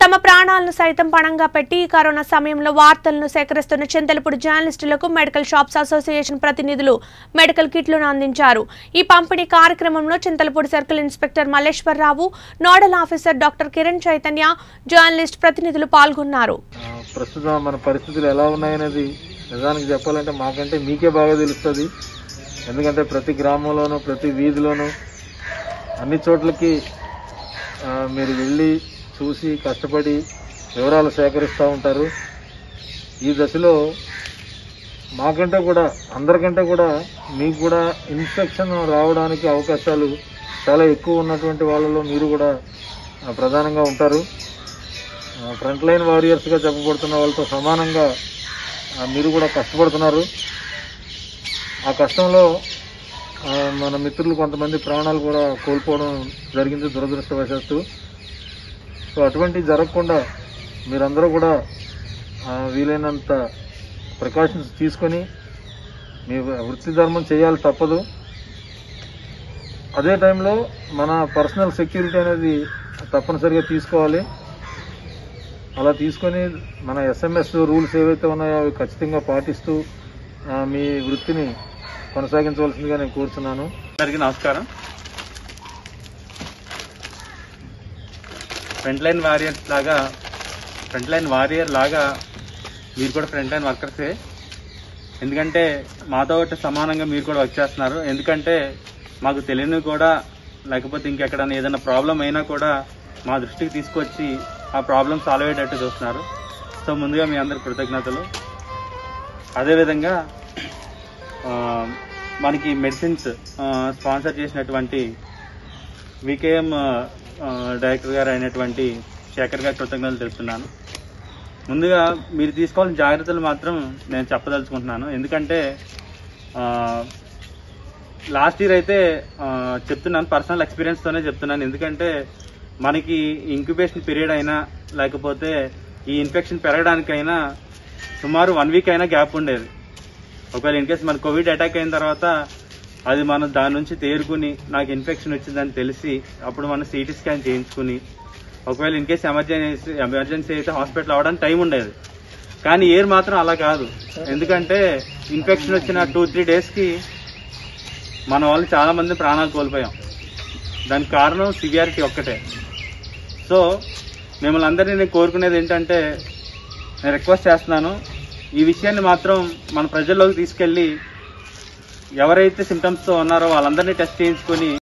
తమ ప్రాణాలను సైతం పణంగా పెట్టి ఈ కరోనా సమయంలో వార్తలను సేకరిస్తున్న చింతలపూడి జర్నలిస్టులకు మెడికల్ షాప్స్ అసోసియేషన్ ప్రతినిధులు మెడికల్ కిట్లను అందించారు ఈ పంపిణీ కార్యక్రమంలో Chintalapudi circle inspector Malleswara Rao nodal officer doctor Kiran Chaitanya journalist ప్రతినిధులు పాల్గొన్నారు ఆ, ప్రస్తుతం మన పరిస్థితులు ఎలా ఉన్నాయనేది నిజానికి చెప్పాలంటే మాకంటే మీకే బాగా తెలుస్తుంది ఎందుకంటే ప్రతి గ్రామంలోనూ ప్రతి వీధిలోనూ అన్ని చోట్లకి ఆ, మీరు వెళ్ళి చూసి కష్టపడి వివరాలు సేకరిస్తూ ఉంటారు ఈ దశలో మాకంటే కూడా అందరికంటే కూడా మీకు కూడా ఇన్ఫెక్షన్ రావడానికి అవకాశాలు చాలా ఎక్కువ ఉన్నటువంటి వాళ్ళలో మీరు కూడా ఆ, ప్రధానంగా ఉంటారు ఫ్రంట్ లైన్ వారియర్స్గా చెప్పబడుతున్న వాళ్ళతో సమానంగా ఆ, మీరు కూడా కష్టపడుతున్నారు ఆ కష్టంలో ఆ, మన మిత్రులు కొంతమంది ప్రాణాలు కూడా కోల్పోవడం జరిగింది దురదృష్టవశాత్తు సో అటువంటివి జరగకుండా మీరందరూ కూడా ఆ, వీలైనంత ప్రికాషన్స్ తీసుకొని మీ వృత్తి ధర్మం చేయాలి తప్పదు అదే టైంలో మన పర్సనల్ సెక్యూరిటీ అనేది తప్పనిసరిగా తీసుకోవాలి అలా తీసుకొని మన ఎస్ఎంఎస్ రూల్స్ ఏవైతే ఉన్నాయో అవి ఖచ్చితంగా పాటిస్తూ ఆ, మీ వృత్తిని కొనసాగించవలసిందిగా నేను కోరుతున్నాను అందరికీ నమస్కారం ఫ్రంట్ లైన్ వారియర్స్ లాగా ఫ్రంట్ లైన్ వారియర్ లాగా మీరు కూడా ఫ్రంట్ లైన్ వర్కర్సే ఎందుకంటే మాతో పాటు సమానంగా మీరు కూడా వర్క్ చేస్తున్నారు ఎందుకంటే మాకు తెలియనివి కూడా లేకపోతే ఇంకెక్కడైనా ఏదైనా ప్రాబ్లం అయినా కూడా మా దృష్టికి తీసుకొచ్చి ఆ ప్రాబ్లం సాల్వ్ అయ్యేటట్టు చూస్తున్నారు సో ముందుగా మీ అందరి కృతజ్ఞతలు అదేవిధంగా ఆ, మనకి మెడిసిన్స్ స్పాన్సర్ చేసినటువంటి వికేఎం డైరెక్టర్ గారు అయినటువంటి శేఖర్ గారి కృతజ్ఞతలు తెలుపుతున్నాను ముందుగా మీరు తీసుకోవాల్సిన జాగ్రత్తలు మాత్రం నేను చెప్పదలుచుకుంటున్నాను ఎందుకంటే లాస్ట్ ఇయర్ అయితే ఆ, చెప్తున్నాను పర్సనల్ ఎక్స్పీరియన్స్తోనే చెప్తున్నాను ఎందుకంటే మనకి ఇంక్యుబేషన్ పీరియడ్ అయినా లేకపోతే ఈ ఇన్ఫెక్షన్ పెరగడానికైనా సుమారు వన్ వీక్ అయినా గ్యాప్ ఉండేది ఒకవేళ ఇన్ కేసు మన కోవిడ్ అటాక్ అయిన తర్వాత అది మనం దాని నుంచి తేరుకుని నాకు ఇన్ఫెక్షన్ వచ్చిందని తెలిసి అప్పుడు మనం సిటీ స్కాన్ చేయించుకుని ఒకవేళ ఇన్ కేసు ఎమర్జెన్సీ ఎమర్జెన్సీ అయితే హాస్పిటల్ అవడానికి టైం ఉండేది కానీ ఎయిర్ మాత్రం అలా కాదు ఎందుకంటే ఇన్ఫెక్షన్ వచ్చిన టూ త్రీ డేస్కి మన వాళ్ళు చాలా మంది ప్రాణాలు కోల్పోయాం దానికి కారణం సివియారిటీ ఒక్కటే సో మిమ్మల్ని అందరినీ నేను కోరుకునేది ఏంటంటే నేను రిక్వెస్ట్ చేస్తున్నాను ఈ విషయాన్ని మాత్రం మన ప్రజల్లోకి తీసుకెళ్ళి ఎవరైతే సిమ్టమ్స్తో ఉన్నారో వాళ్ళందరినీ టెస్ట్ చేయించుకొని